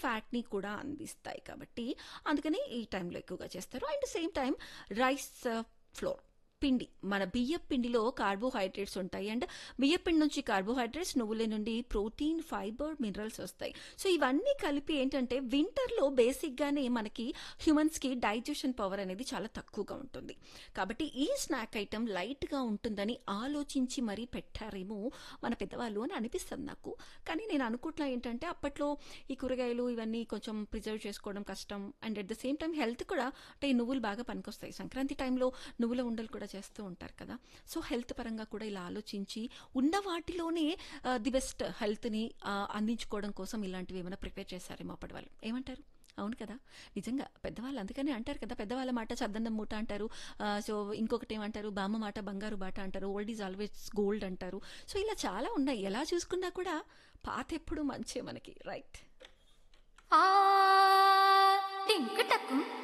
ఫ్యాట్ని కూడా అందిస్తాయి కాబట్టి అందుకని ఈ టైంలో ఎక్కువగా చేస్తారు and same time rice flour పిండి మన బియ్య పిండిలో కార్బోహైడ్రేట్స్ ఉంటాయి అండ్ బియ్య పిండి నుంచి కార్బోహైడ్రేట్స్ నువ్వుల నుండి ప్రోటీన్ ఫైబర్ మినరల్స్ వస్తాయి సో ఇవన్నీ కలిపి ఏంటంటే వింటర్లో బేసిక్గానే మనకి హ్యూమన్స్కి డైజెషన్ పవర్ అనేది చాలా తక్కువగా ఉంటుంది కాబట్టి ఈ స్నాక్ ఐటమ్ లైట్గా ఉంటుందని ఆలోచించి మరీ పెట్టారేమో మన పెద్దవాళ్ళు అని అనిపిస్తుంది నాకు కానీ నేను అనుకుంటున్నా ఏంటంటే అప్పట్లో ఈ కూరగాయలు ఇవన్నీ కొంచెం ప్రిజర్వ్ చేసుకోవడం కష్టం and at the same time health కూడా అంటే ఈ నువ్వులు బాగా పనికొస్తాయి సంక్రాంతి టైంలో నువ్వుల ఉండలు కూడా చేస్తూ ఉంటారు కదా సో హెల్త్ పరంగా కూడా ఇలా ఆలోచించి ఉన్న వాటిలోనే ది బెస్ట్ హెల్త్ని అందించుకోవడం కోసం ఇలాంటివి ఏమైనా ప్రిపేర్ చేశారేమో అప్పటి వాళ్ళు ఏమంటారు అవును కదా నిజంగా పెద్దవాళ్ళు అందుకని అంటారు కదా పెద్దవాళ్ళ మాట చద్దన్నం మూట అంటారు సో ఇంకొకటి ఏమంటారు బామ్మ మాట బంగారు బాట అంటారు ఓల్డ్ ఈజ్ ఆల్వేస్ గోల్డ్ అంటారు సో ఇలా చాలా ఉన్నాయి ఎలా చూసుకున్నా కూడా పాత ఎప్పుడు మంచే మనకి రైట్ ఆ టింక్ టక్కు